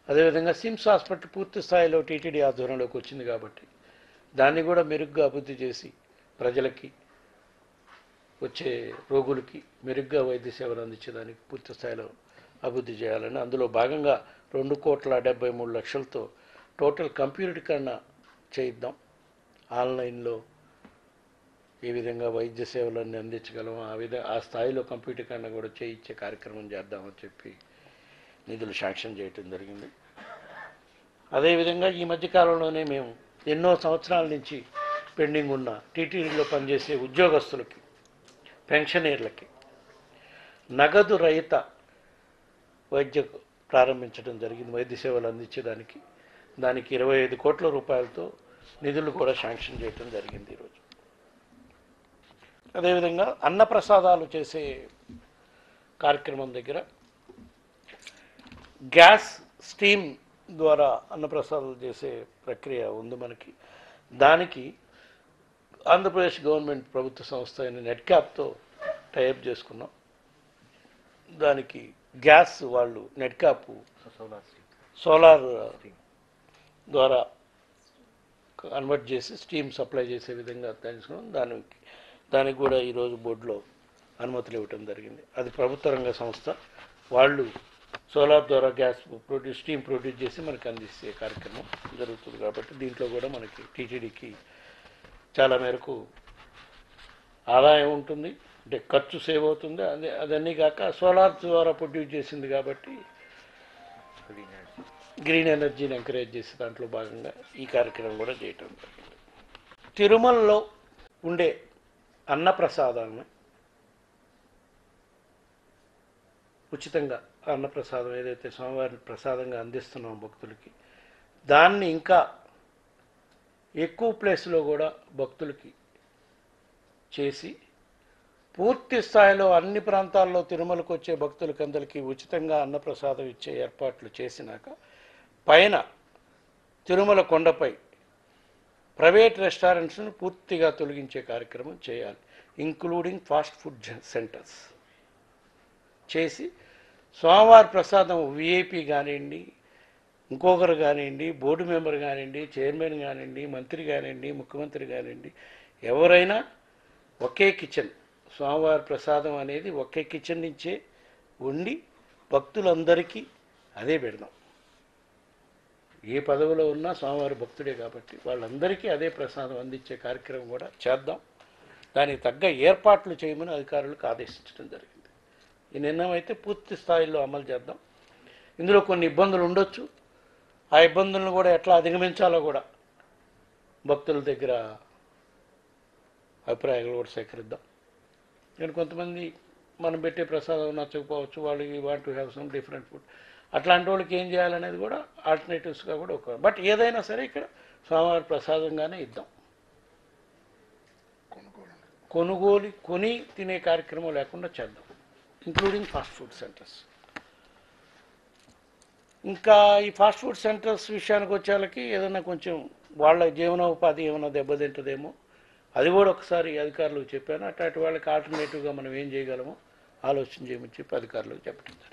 అదేవిధంగా sims hospital పూర్తి స్థాయిలో టీటీడీ ఆధ్వర్యంలోకి వచ్చింది కాబట్టి దాన్ని కూడా మెరుగ్గా అభివృద్ధి చేసి ప్రజలకి వచ్చే రోగులకి మెరుగ్గా వైద్య సేవలు అందించేదానికి పూర్తి స్థాయిలో అభివృద్ధి చేయాలని అందులో భాగంగా రెండు కోట్ల డెబ్బై మూడు లక్షలతో టోటల్ కంప్యూటరీకరణ చేయిద్దాం ఆన్లైన్లో ఏ విధంగా వైద్య సేవలన్నీ అందించగలం ఆ విధంగా ఆ స్థాయిలో కంప్యూటరీకరణ కూడా చేయించే కార్యక్రమం చేద్దామని చెప్పి నిధులు శాంక్షన్ చేయటం జరిగింది అదేవిధంగా ఈ మధ్యకాలంలోనే మేము ఎన్నో సంవత్సరాల నుంచి పెండింగ్ ఉన్న టీటీడీలో పనిచేసే ఉద్యోగస్తులకి పెన్షనీర్లకి నగదు రహిత వైద్య ప్రారంభించడం జరిగింది వైద్య సేవలు అందించేదానికి దానికి ఇరవై ఐదు కోట్ల రూపాయలతో నిధులు కూడా శాంక్షన్ చేయడం జరిగింది ఈరోజు అదేవిధంగా అన్నప్రసాదాలు చేసే కార్యక్రమం దగ్గర గ్యాస్ స్టీమ్ ద్వారా అన్నప్రసాదాలు చేసే ప్రక్రియ ఉంది మనకి దానికి ఆంధ్రప్రదేశ్ గవర్నమెంట్ ప్రభుత్వ సంస్థ అయిన నెట్క్యాప్తో టైప్ చేసుకున్నాం దానికి గ్యాస్ వాళ్ళు నెట్క్యాప్ సోలార్ ద్వారా కన్వర్ట్ చేసి స్టీమ్ సప్లై చేసే విధంగా తెలుసుకున్నాం దానికి దానికి కూడా ఈరోజు బోర్డులో అనుమతులు ఇవ్వటం జరిగింది అది ప్రభుత్వ రంగ సంస్థ వాళ్ళు సోలార్ ద్వారా గ్యాస్ ప్రొడ్యూస్ స్టీమ్ ప్రొడ్యూస్ చేసి మనకు అందిస్తే కార్యక్రమం జరుగుతుంది కాబట్టి దీంట్లో కూడా మనకి టీటీడీకి చాలా మేరకు ఆదాయం ఉంటుంది అంటే ఖర్చు సేవ్ అవుతుంది అదే అదన్నీ కాక సోలార్ ద్వారా ప్రొడ్యూస్ చేసింది కాబట్టి గ్రీన్ ఎనర్జీని ఎంకరేజ్ చేసే దాంట్లో భాగంగా ఈ కార్యక్రమం కూడా చేయటం జరిగింది తిరుమలలో ఉండే అన్నప్రసాదాలను ఉచితంగా అన్నప్రసాదం ఏదైతే స్వామివారిని ప్రసాదంగా అందిస్తున్నాం భక్తులకి దాన్ని ఇంకా ఎక్కువ ప్లేస్లో కూడా భక్తులకి చేసి పూర్తి స్థాయిలో అన్ని ప్రాంతాల్లో తిరుమలకు వచ్చే భక్తులకందరికీ ఉచితంగా అన్నప్రసాదం ఇచ్చే ఏర్పాట్లు చేసినాక పైన తిరుమల కొండపై ప్రైవేట్ రెస్టారెంట్స్ను పూర్తిగా తొలగించే కార్యక్రమం చేయాలి ఇంక్లూడింగ్ ఫాస్ట్ ఫుడ్ జ- సెంటర్స్ చేసి స్వామివారి ప్రసాదం విఐపి కానివ్వండి ఇంకొకరు కానివ్వండి బోర్డు మెంబర్ కానివ్వండి చైర్మన్ కానివ్వండి మంత్రి కానివ్వండి ముఖ్యమంత్రి కానివ్వండి ఎవరైనా ఒకే కిచెన్ స్వామివారి ప్రసాదం అనేది ఒకే కిచెన్ నుంచే వండి భక్తులందరికీ అదే పెడదాం ఏ పదవిలో ఉన్నా స్వామివారి భక్తుడే కాబట్టి వాళ్ళందరికీ అదే ప్రసాదం అందించే కార్యక్రమం కూడా చేద్దాం దానికి తగ్గ ఏర్పాట్లు చేయమని అధికారులకు ఆదేశించడం జరిగింది ఈ నిర్ణయం అయితే పూర్తి స్థాయిలో అమలు చేద్దాం ఇందులో కొన్ని ఇబ్బందులు ఉండొచ్చు ఆ ఇబ్బందులను కూడా ఎట్లా అధిగమించాలో కూడా భక్తుల దగ్గర అభిప్రాయాలు కూడా సేకరిద్దాం నేను కొంతమంది మనం పెట్టే ప్రసాదం నచ్చకపోవచ్చు వాళ్ళకి want to have some different food అట్లాంటి వాళ్ళకి ఏం చేయాలనేది కూడా ఆల్టర్నేటివ్స్గా కూడా ఒక బట్ ఏదైనా సరే ఇక్కడ స్వామివారి ప్రసాదంగానే ఇద్దాం కొనుగోలు కొని తినే కార్యక్రమం లేకుండా చేద్దాం ఇంక్లూడింగ్ ఫాస్ట్ ఫుడ్ సెంటర్స్ ఇంకా ఈ ఫాస్ట్ ఫుడ్ సెంటర్స్ విషయానికి వచ్చేళ్ళకి ఏదైనా కొంచెం వాళ్ళ జీవనోపాధి ఏమైనా దెబ్బతింటుందేమో అది కూడా ఒకసారి అధికారులకు చెప్పాను అట్లాంటి వాళ్ళకి ఆల్టర్నేటివ్గా మనం ఏం చేయగలమో ఆలోచన చేయమని చెప్పి అధికారులకు చెప్పడం జరిగింది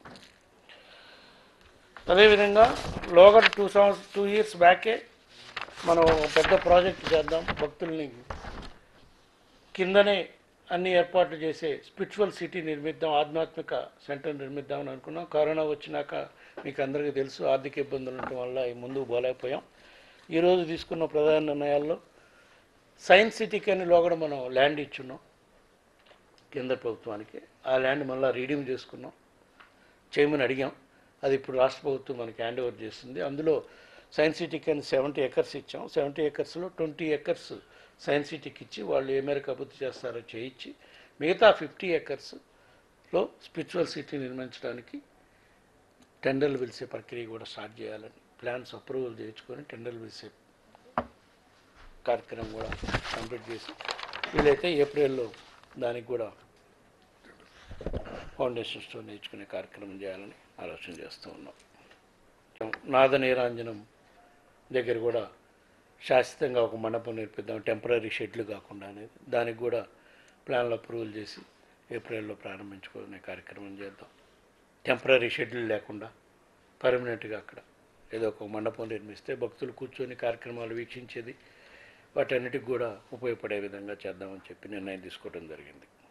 అదేవిధంగా లోగడ టూ సంవత్సరం టూ ఇయర్స్ బ్యాకే మనం ఒక పెద్ద ప్రాజెక్ట్ చేద్దాం భక్తుల్ని కిందనే అన్ని ఏర్పాట్లు చేసే స్పిరిచువల్ సిటీ నిర్మిద్దాం ఆధ్యాత్మిక సెంటర్ నిర్మిద్దామని అనుకున్నాం కరోనా వచ్చినాక మీకు అందరికీ తెలుసు ఆర్థిక ఇబ్బందులు ఉండటం వల్ల ఈ ముందుకు పోలేకపోయాం ఈరోజు తీసుకున్న ప్రధాన నిర్ణయాల్లో సైన్స్ సిటీకి అని లోగడ మనం ల్యాండ్ ఇచ్చున్నాం కేంద్ర ప్రభుత్వానికి ఆ ల్యాండ్ మళ్ళీ రీడీమ్ చేసుకున్నాం చేయమని అడిగాం అది ఇప్పుడు రాష్ట్ర ప్రభుత్వం మనకి హ్యాండ్ ఓవర్ చేస్తుంది అందులో సైన్స్ సిటీకి అని సెవెంటీ ఎకర్స్ ఇచ్చాం సెవెంటీ ఎకర్స్లో ట్వంటీ ఎకర్స్ సైన్స్ సిటీకి ఇచ్చి వాళ్ళు ఏ మేరకు అభివృద్ధి చేస్తారో చేయించి మిగతా ఫిఫ్టీ ఎకర్స్లో స్పిరిచువల్ సిటీ నిర్మించడానికి టెండర్లు పిలిచే ప్రక్రియ కూడా స్టార్ట్ చేయాలని ప్లాన్స్ అప్రూవల్ చేయించుకొని టెండర్లు పిలిచే కార్యక్రమం కూడా కంప్లీట్ చేసి వీలైతే ఏప్రిల్లో దానికి కూడా ఫౌండేషన్ స్టోన్ నేర్చుకునే కార్యక్రమం చేయాలని ఆలోచన చేస్తూ ఉన్నాం నాద నీరాంజనం దగ్గర కూడా శాశ్వతంగా ఒక మండపం నేర్పిద్దాం టెంపరీ షెడ్లు కాకుండా అనేది దానికి కూడా ప్లాన్లు అప్రూవల్ చేసి ఏప్రిల్లో ప్రారంభించుకునే కార్యక్రమం చేద్దాం టెంపరీ షెడ్యూల్ లేకుండా పర్మనెంట్గా అక్కడ ఏదో ఒక మండపం నిర్మిస్తే భక్తులు కూర్చొని కార్యక్రమాలు వీక్షించేది వాటన్నిటికి కూడా ఉపయోగపడే విధంగా చేద్దామని చెప్పి నిర్ణయం తీసుకోవడం జరిగింది